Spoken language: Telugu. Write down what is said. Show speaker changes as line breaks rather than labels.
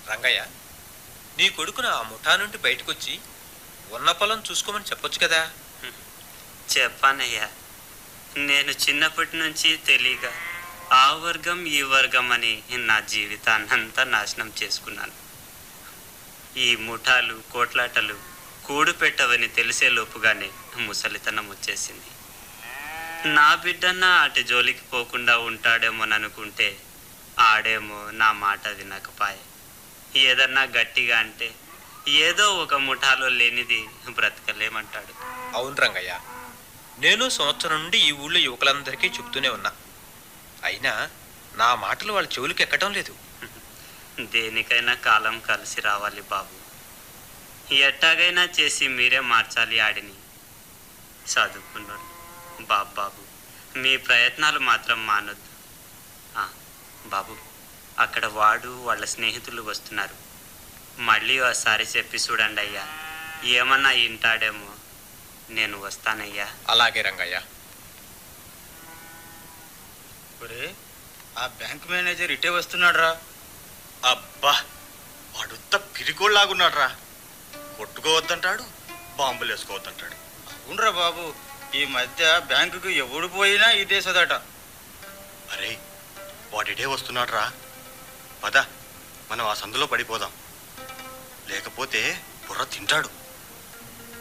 రంగయ్య నీ కొడుకును ఆ ముఠా నుండి బయటకొచ్చి ఉన్న పొలం చూసుకోమని చెప్పొచ్చు కదా
చెప్పానయ్యా నేను చిన్నప్పటి నుంచి తెలియక ఆ వర్గం ఈ వర్గం అని నా జీవితాన్నంతా నాశనం చేసుకున్నాను ఈ ముఠాలు కోట్లాటలు కూడు పెట్టవని తెలిసే లోపుగానే ముసలితనం వచ్చేసింది నా బిడ్డన్న అటు జోలికి పోకుండా ఉంటాడేమోననుకుంటే ఆడేమో నా మాట వినకపాయే ఏదన్నా గట్టిగా అంటే ఏదో ఒక ముఠాలో లేనిది బ్రతకలేమంటాడు
అవును రంగయ్య నేను సంవత్సరం నుండి ఈ ఊళ్ళో యువకులందరికీ చెప్తూనే ఉన్నా అయినా నా మాటలు వాళ్ళ చెవులకు ఎక్కడం లేదు
దేనికైనా కాలం కలిసి రావాలి బాబు ఎట్టాగైనా చేసి మీరే మార్చాలి ఆడిని చదువుకున్నాడు బాబు బాబు మీ ప్రయత్నాలు మాత్రం మానొద్దు ఆ, బాబు అక్కడ వాడు వాళ్ళ స్నేహితులు వస్తున్నారు మళ్ళీ ఒకసారి చెప్పి చూడండి అయ్యా ఏమన్నా వింటాడేమో నేను వస్తానయ్యా
అలాగే రంగయ్య
ఒరే ఆ బ్యాంక్ మేనేజర్ ఇటే వస్తున్నాడు రా
అబ్బా వాడుత్త పిరికోళ్ళలాగున్నాడు రా కొట్టుకోవద్దంటాడు బాంబులు వేసుకోవద్దంటాడు
అవునరా బాబు ఈ మధ్య బ్యాంకుకు ఎవడు పోయినా ఇదే సదట
అరే వాడిడే వస్తున్నాడు రా పద మనం ఆ సందులో పడిపోదాం లేకపోతే బుర్ర తింటాడు